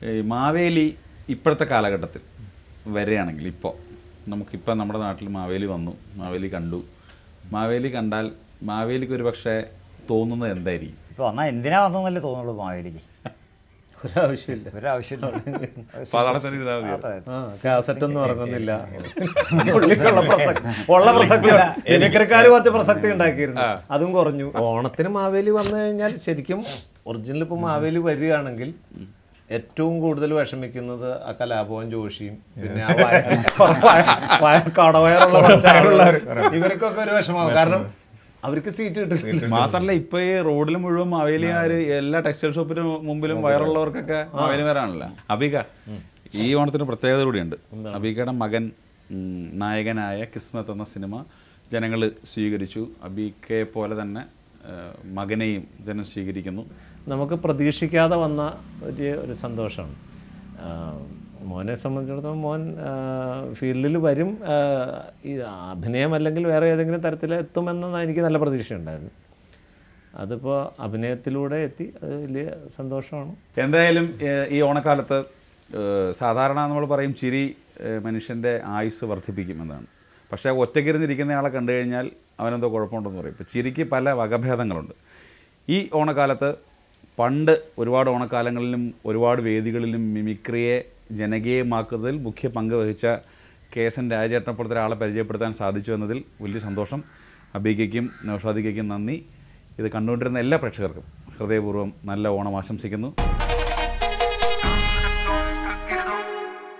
ഈ മാവേലി ഇപ്പോഴത്തെ കാലഘട്ടത്തിൽ വരികയാണെങ്കിൽ ഇപ്പോൾ നമുക്കിപ്പോൾ നമ്മുടെ നാട്ടിൽ മാവേലി വന്നു മാവേലി കണ്ടു മാവേലി കണ്ടാൽ മാവേലിക്ക് ഒരു പക്ഷേ തോന്നുന്നത് എന്തായിരിക്കും ഇപ്പോൾ വന്നാൽ എന്തിനാ വന്നതെന്നല്ലേ തോന്നുള്ളൂ മാവേലിക്ക് ഒരാവശ്യമില്ല ഒരാവശ്യമില്ല പാതാളത്തിൽ തന്നെ ഇരുന്നാൽ മതിയോ? അതെ. ആ കാസറ്റ് ഒന്നും ഇറങ്ങുന്നില്ല പുള്ളിക്കുള്ള പ്രസക്തി ഉള്ള പ്രസക്തി മിമിക്രിക്കാർ കുറച്ച് പ്രസക്തി ഉണ്ടാക്കിയിരുന്നു അതും കുറഞ്ഞു ഓണത്തിന് മാവേലി വന്നു കഴിഞ്ഞാൽ ശരിക്കും ഒറിജിനൽ ഇപ്പൊ മാവേലി വരികയാണെങ്കിൽ ഏറ്റവും കൂടുതൽ വിഷമിക്കുന്നത് ആ കലാഭവൻ ജോഷിയും പിന്നെ ആ വയ- വയ- വയ- കടവയറുള്ള കുറച്ചാളുള്ളവർ ഇവർക്കൊക്കെ ഒരു വിഷമാവും കാരണം അവർക്ക് സീറ്റ് കിട്ടില്ല മാത്രല്ല ഇപ്പൊ ഈ റോഡിൽ മുഴുവൻ മാവേലിമാര് എല്ലാ ടെക്സ്റ്റൈൽ ഷോപ്പിന് മുമ്പിലും വയറുള്ളവർക്കൊക്കെ മാവേലിമാരാണല്ലോ അബിക ഈ ഓണത്തിന് പ്രത്യേകത കൂടിയുണ്ട് അബികയുടെ മകൻ ഉം, നായകനായ കിസ്മത്ത് എന്ന സിനിമ ജനങ്ങൾ സ്വീകരിച്ചു അബിക്കയെ പോലെ തന്നെ ആ, മകനെയും ജനം സ്വീകരിക്കുന്നു നമുക്ക് പ്രതീക്ഷിക്കാതെ വന്ന ഒരു ഒരു സന്തോഷമാണ് ആ, മോനെ സംബന്ധിച്ചിടത്തോളം മോൻ ഫീൽഡിൽ വരും ആ, ഈ അഭിനയം അല്ലെങ്കിൽ വേറെ ഏതെങ്കിലും തരത്തിൽ എത്തുമെന്ന് എനിക്ക് നല്ല പ്രതീക്ഷയുണ്ടായിരുന്നു അതിപ്പോൾ അഭിനയത്തിലൂടെ എത്തി അത് വലിയ സന്തോഷമാണ് എന്തായാലും ഏഹ്, ഈ ഓണക്കാലത്ത് ഏഹ്, സാധാരണ നമ്മൾ പറയും ചിരി ഏഹ്, മനുഷ്യൻ്റെ ആയുസ് വർദ്ധിപ്പിക്കും എന്നാണ് പക്ഷേ ഒറ്റയ്ക്കിരുന്നിരിക്കുന്നയാളെ കണ്ടു കഴിഞ്ഞാൽ അവനെന്തോ കുഴപ്പമുണ്ടെന്ന് പറയും ഇപ്പോൾ ചിരിക്ക് പല വകഭേദങ്ങളുണ്ട് ഈ ഓണക്കാലത്ത് പണ്ട് ഒരുപാട് ഓണക്കാലങ്ങളിലും ഒരുപാട് വേദികളിലും മിമിക്രിയെ ജനകീയമാക്കുന്നതിൽ മുഖ്യ പങ്ക് വഹിച്ച കെ എസ് എൻ രാജേട്ടനെ പോലത്തെ ഒരാളെ പരിചയപ്പെടുത്താൻ സാധിച്ചു എന്നതിൽ വലിയ സന്തോഷം അബീകയ്ക്കും നൌഷാദിക്കും നന്ദി ഇത് കണ്ടുകൊണ്ടിരുന്ന എല്ലാ പ്രേക്ഷകർക്കും ഹൃദയപൂർവ്വം നല്ല ഓണം ആശംസിക്കുന്നു